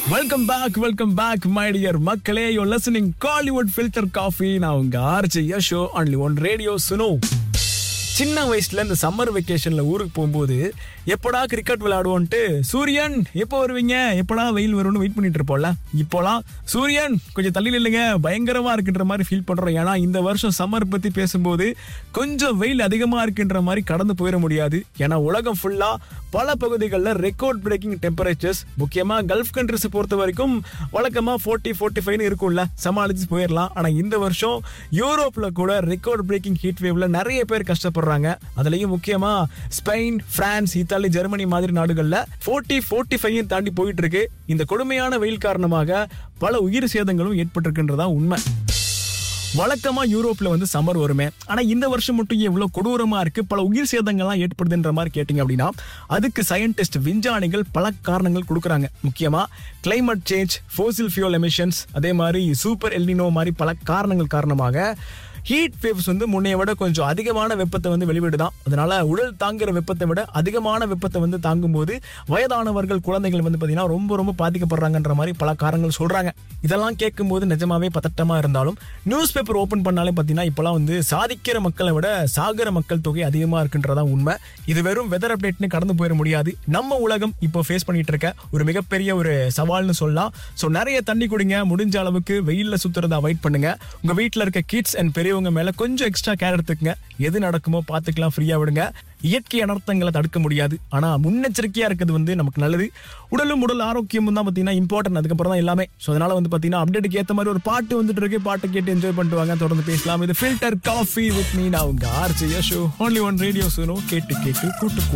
welcome back welcome back my dear மக்களே you're listening Kollywood filter coffee நான் உங்க R J Yasho only one radio Suno சின்ன வயசுல இந்த சம்மர் வெக்கேஷன்ல ஊருக்கு போகும்போது எப்படா கிரிக்கெட் விளையாடுவோன்ட்டு சூரியன் எப்போ வருவீங்க எப்படா வெயில் வரும்னு வெயிட் பண்ணிட்டு இருப்போம்ல இப்போலாம் சூரியன் கொஞ்சம் தள்ளி இல்லைங்க பயங்கரமா இருக்குன்ற மாதிரி ஃபீல் பண்றோம் ஏன்னா இந்த வருஷம் சம்மர் பத்தி பேசும்போது கொஞ்சம் வெயில் அதிகமா இருக்குன்ற மாதிரி கடந்து போயிட முடியாது ஏன்னா உலகம் ஃபுல்லா பல பகுதிகளில் ரெக்கார்ட் பிரேக்கிங் டெம்பரேச்சர்ஸ் முக்கியமா கல்ஃப் கண்ட்ரிஸ் பொறுத்த வரைக்கும் வழக்கமா ஃபோர்ட்டி ஃபோர்ட்டி ஃபைவ்னு இருக்கும்ல சமாளிச்சு போயிடலாம் ஆனா இந்த வருஷம் யூரோப்ல கூட ரெக்கார்ட் பிரேக்கிங் ஹீட் வேவ்ல நிறைய பேர் கஷ்டப்படுறாங்க அதுலயும் முக்கியமா ஸ்பெயின் பிரான்ஸ் இத்தாலி ஜெர்மனி மாதிரி நாடுகள்ல ஃபோர்ட்டி ஃபோர்ட்டி ஃபைவ் தாண்டி போயிட்டு இருக்கு இந்த கொடுமையான வெயில் காரணமாக பல உயிர் சேதங்களும் ஏற்பட்டிருக்குன்றதா உண்மை வழக்கமா யூரோப்ல வந்து சம்மர் வருமே ஆனா இந்த வருஷம் மட்டும் ஏன் இவ்வளவு கொடூரமா இருக்கு பல உயிர் சேதங்கள்லாம் ஏற்படுதுன்ற மாதிரி கேட்டீங்க அப்படின்னா அதுக்கு சயின்டிஸ்ட் விஞ்ஞானிகள் பல காரணங்கள் கொடுக்குறாங்க முக்கியமா climate change fossil fuel emissions அதே மாதிரி சூப்பர் எல்னினோ மாதிரி பல காரணங்கள் காரணமாக ஹீட் வேவ்ஸ் வந்து முன்னைய விட கொஞ்சம் அதிகமான வெப்பத்தை வந்து வெளிவிடுதான் அதனால உடல் தாங்குற வெப்பத்தை விட அதிகமான வெப்பத்தை வந்து தாங்கும்போது வயதானவர்கள் குழந்தைகள் வந்து பார்த்தீங்கன்னா ரொம்ப ரொம்ப பாதிக்கப்படுறாங்கன்ற மாதிரி பல காரணங்கள் சொல்றாங்க இதெல்லாம் கேட்கும்போது நிஜமாவே பதட்டமா இருந்தாலும் நியூஸ் பேப்பர் ஓபன் பண்ணாலே பார்த்தீங்கன்னா இப்போலாம் வந்து சாதிக்கிற மக்களை விட சாகிற மக்கள் தொகை அதிகமா இருக்குன்றதா உண்மை இது வெறும் வெதர் அப்டேட்னு கடந்து போயிட முடியாது நம்ம உலகம் இப்போ ஃபேஸ் பண்ணிட்டு இருக்க ஒரு மிகப்பெரிய ஒரு சவால்னு சொல்லலாம் ஸோ நிறைய தண்ணி குடிங்க முடிஞ்ச அளவுக்கு வெயில்ல சுத்துறதை அவாய்ட் பண்ணுங்க உங்க வீட்டில் இருக்க கிட்ஸ் அண்ட் பெரியவங்க மேல கொஞ்சம் எக்ஸ்ட்ரா கேர் எடுத்துக்கங்க எது நடக்குமோ பார்த்துக்கலாம் ஃப்ரீயா விடுங்க இயற்கை அனர்த்தங்களை தடுக்க முடியாது ஆனா முன்னெச்சரிக்கையா இருக்கிறது வந்து நமக்கு நல்லது உடலும் உடல் ஆரோக்கியமும் தான் பார்த்தீங்கன்னா இம்பார்ட்டன்ட் அதுக்கப்புறம் தான் எல்லாமே ஸோ அதனால வந்து பார்த்தீங்கன்னா அப்டேட்டுக்கு ஏற்ற மாதிரி ஒரு பாட்டு வந்துட்டு இருக்கு பாட்டு கேட்டு என்ஜாய் பண்ணிட்டு வாங்க தொடர்ந்து பேசலாம் இது ஃபில்டர் காஃபி வித் மீ நான் உங்க R J show only one radio Suno கேட்டு கேட்டு கூட்டு